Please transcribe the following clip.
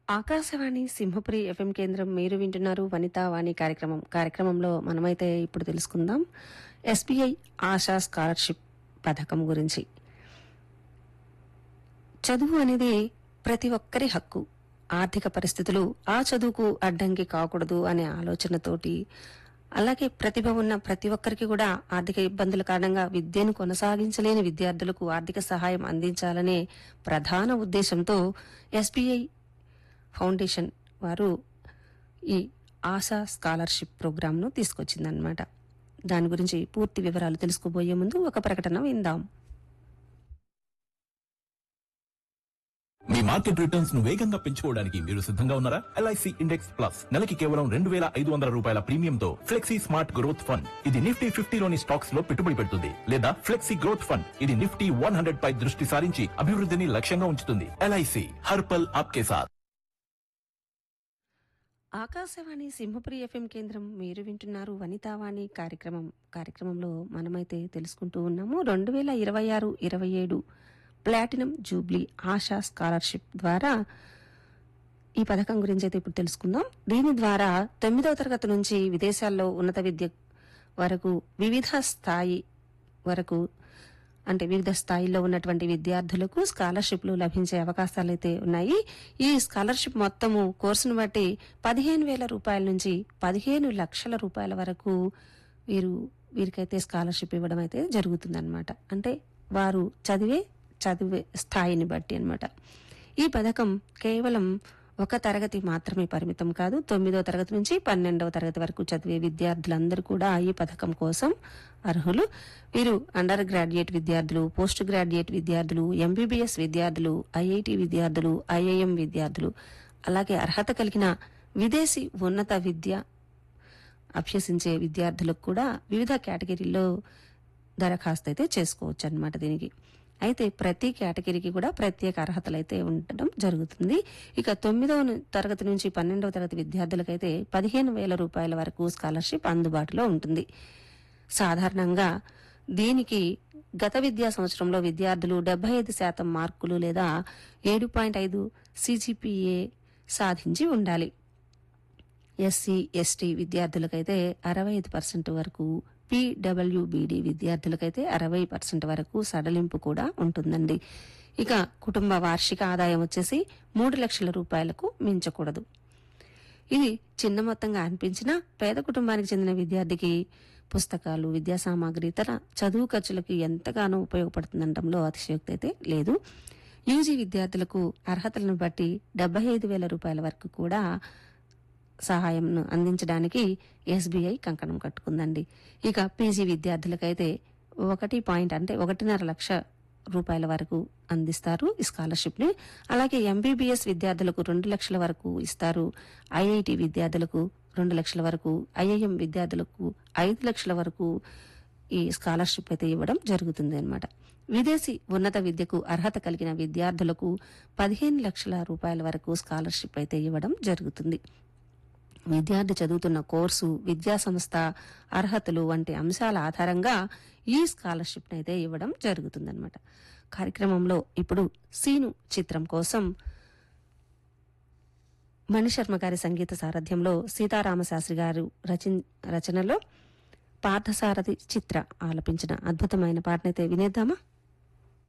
Akashvani Simhapuri FM కేంద్రం మీరు వింటున్నారు వనితా వాణి కార్యక్రమం కార్యక్రమంలో మనమైతే ఇప్పుడు తెలుసుకుందాం ఎస్బీఐ ఆశా స్కాలర్షిప్ పథకం గురించి చదువు అనేది ప్రతి ఒక్కరి హక్కు ఆర్థిక పరిస్థితులు ఆ చదువుకు అడ్డంకి కాకూడదు అనే ఆలోచనతోటి అలాగే ప్రతిభ ఉన్న ప్రతి ఒక్కరికి కూడా ఆర్థిక ఇబ్బందుల కారణంగా విద్యను కొనసాగించలేని విద్యార్థులకు ఆర్థిక సహాయం అందించాలనే ప్రధాన ఉద్దేశంతో ఎస్బీఐ ఫౌండేషన్ వారు ఈ ఆశా స్కాలర్షిప్ ప్రోగ్రాంను తీసుకొచ్చిందన్నమాట దాని గురించి పూర్తి వివరాలు తెలుసుకోబోయే ముందు ఒక ప్రకటన విందాం మీ మార్కెట్ రిటర్న్స్ ను వేగంగా పెంచుకోవడానికి మీరు సిద్ధంగా ఉన్నారా ఎల్ఐసి ఇండెక్స్ ప్లస్ నెలకి కేవలం రెండు వేల ఐదు వందల రూపాయల ప్రీమియంతో ఫ్లెక్సీ స్మార్ట్ గ్రోత్ ఫండ్ ఇది నిఫ్టీ ఫిఫ్టీలోని స్టాక్స్ లో పెట్టుబడి పెడుతుంది లేదా ఫ్లెక్సీ గ్రోత్ ఫండ్ ఇది నిఫ్టీ వన్ హండ్రెడ్ పై దృష్టి సారించి అభివృద్ధిని లక్ష్యంగా ఉంచుతుంది ఎల్ఐసి హర్పల్ ఆప్కే సాత్ ఆకాశవాణి సింహపురి ఎఫ్ఎం కేంద్రం మీరు వింటున్నారు వనితావాణి కార్యక్రమం కార్యక్రమంలో మనమైతే తెలుసుకుంటూ ఉన్నాము రెండు వేల ఇరవై ఆరు ఇరవై ఏడు ప్లాటినం జూబ్లీ ఆశా స్కాలర్షిప్ ద్వారా ఈ పథకం గురించి అయితే ఇప్పుడు తెలుసుకుందాం దీని ద్వారా తొమ్మిదవ తరగతి నుంచి విదేశాల్లో ఉన్నత విద్య వరకు వివిధ స్థాయి వరకు అంటే వివిధ స్థాయిల్లో ఉన్నటువంటి విద్యార్థులకు స్కాలర్షిప్లు లభించే అవకాశాలు అయితే ఉన్నాయి ఈ స్కాలర్షిప్ మొత్తము కోర్సును బట్టి పదిహేను వేల రూపాయల నుంచి పదిహేను లక్షల రూపాయల వరకు వీరు వీరికైతే స్కాలర్షిప్ ఇవ్వడం అయితే జరుగుతుందన్నమాట అంటే వారు చదివే చదివే స్థాయిని బట్టి అన్నమాట ఈ పథకం కేవలం ఒక తరగతి మాత్రమే పరిమితం కాదు తొమ్మిదో తరగతి నుంచి పన్నెండవ తరగతి వరకు చదివే విద్యార్థులందరూ కూడా ఈ పథకం కోసం అర్హులు వీరు అండర్ గ్రాడ్యుయేట్ విద్యార్థులు పోస్ట్ గ్రాడ్యుయేట్ విద్యార్థులు ఎంబీబీఎస్ విద్యార్థులు ఐఐటి విద్యార్థులు ఐఐఎం విద్యార్థులు అలాగే అర్హత కలిగిన విదేశీ ఉన్నత విద్య అభ్యసించే విద్యార్థులకు కూడా వివిధ కేటగిరీల్లో దరఖాస్తు అయితే చేసుకోవచ్చు అన్నమాట దీనికి అయితే ప్రతి కేటగిరీకి కూడా ప్రత్యేక అర్హతలు అయితే ఉండటం జరుగుతుంది ఇక తొమ్మిదవ ను- తరగతి నుంచి పన్నెండవ తరగతి విద్యార్థులకైతే పదిహేను వేల రూపాయల వరకు స్కాలర్షిప్ అందుబాటులో ఉంటుంది సాధారణంగా దీనికి గత విద్యా సంవత్సరంలో విద్యార్థులు డెబ్బై ఐదు శాతం మార్కులు లేదా ఏడు పాయింట్ ఐదు సిజిపిఏ సాధించి ఉండాలి ఎస్సీ ఎస్టీ విద్యార్థులకైతే అరవై ఐదు పర్సెంట్ వరకు పీడబ్ల్యూబీడి విద్యార్థులకైతే అరవై పర్సెంట్ వరకు సడలింపు కూడా ఉంటుందండి ఇక కుటుంబ వార్షిక ఆదాయం వచ్చేసి మూడు లక్షల రూపాయలకు మించకూడదు ఇది చిన్న మొత్తంగా అనిపించినా పేద కుటుంబానికి చెందిన విద్యార్థికి పుస్తకాలు విద్యా సామాగ్రి ఇతర చదువు ఖర్చులకు ఎంతగానో ఉపయోగపడుతుందనడంలో అతిశయోక్తి అయితే లేదు యూజీ విద్యార్థులకు అర్హతలను బట్టి డెబ్బై ఐదు వేల రూపాయల వరకు కూడా సహాయంను అందించడానికి ఎస్బీఐ కంకణం కట్టుకుందండి ఇక పీజీ విద్యార్థులకైతే ఒకటి పాయింట్ అంటే ఒకటిన్నర లక్ష రూపాయల వరకు అందిస్తారు ఈ స్కాలర్షిప్ ని అలాగే ఎంబీబీఎస్ విద్యార్థులకు రెండు లక్షల వరకు ఇస్తారు ఐఐటి విద్యార్థులకు రెండు లక్షల వరకు ఐఐఎం విద్యార్థులకు ఐదు లక్షల వరకు ఈ స్కాలర్షిప్ అయితే ఇవ్వడం జరుగుతుంది అనమాట విదేశీ ఉన్నత విద్యకు అర్హత కలిగిన విద్యార్థులకు పదిహేను లక్షల రూపాయల వరకు స్కాలర్షిప్ అయితే ఇవ్వడం జరుగుతుంది విద్యార్థి చదువుతున్న కోర్సు విద్యా సంస్థ అర్హతలు వంటి అంశాల ఆధారంగా ఈ స్కాలర్షిప్ అయితే ఇవ్వడం జరుగుతుందన్నమాట కార్యక్రమంలో ఇప్పుడు సీను చిత్రం కోసం మణిశర్మ గారి సంగీత సారథ్యంలో సీతారామ శాస్త్రి గారు రచన రచనలో పార్థసారథి చిత్ర ఆలపించిన అద్భుతమైన పాటనైతే వినేద్దామా